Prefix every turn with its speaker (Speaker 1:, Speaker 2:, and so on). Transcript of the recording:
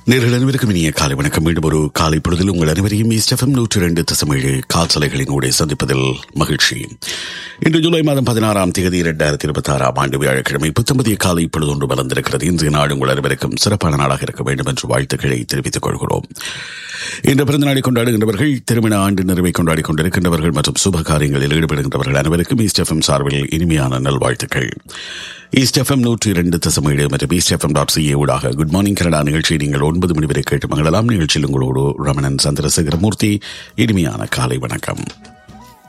Speaker 1: நேர்கள் அனைவருக்கும் இனிய காலை வணக்கம் மீண்டும் ஒரு காலை பொழுதில் உங்கள் அனைவரையும் ஈஸ்டெஃபம் நூற்றி ரெண்டு தசமேழு கால்சலைகளின் ஊடே சந்திப்பதில் மகிழ்ச்சி இன்று ஜூலை மாதம் பதினாறாம் தேதி இரண்டாயிரத்தி இருபத்தி ஆறாம் ஆண்டு வியாழக்கிழமை புத்தம்பதிய காலை பொழுது ஒன்று வளர்ந்திருக்கிறது இன்றைய நாடு உங்கள் அனைவருக்கும் சிறப்பான நாளாக இருக்க வேண்டும் என்று வாழ்த்துக்களை தெரிவித்துக் கொள்கிறோம் இன்று பிறந்த நாளை கொண்டாடுகின்றவர்கள் திருமண ஆண்டு நிறைவை கொண்டாடி கொண்டிருக்கின்றவர்கள் மற்றும் சுப காரியங்களில் ஈடுபடுகின்றவர்கள் அனைவருக்கும் ஈஸ்டெஃபம் சார்பில் இனிமையான நல்வாழ்த்துக்கள் ஈஸ்ட் எஃப்எம் நூற்றி இரண்டு தசமேழு மற்றும் ஈஸ்ட் எஃப்எம் டாட் சிஏ ஊடாக குட் மார்னிங் கனடா நிகழ்ச்சியை நீங்கள் ஒன்பது மணி வரை கேட்டு மங்களலாம் நிகழ்ச்சியில் உங்களோடு ரமணன் சந்திரசேகரமூர்த்தி இனிமையான காலை வணக்கம்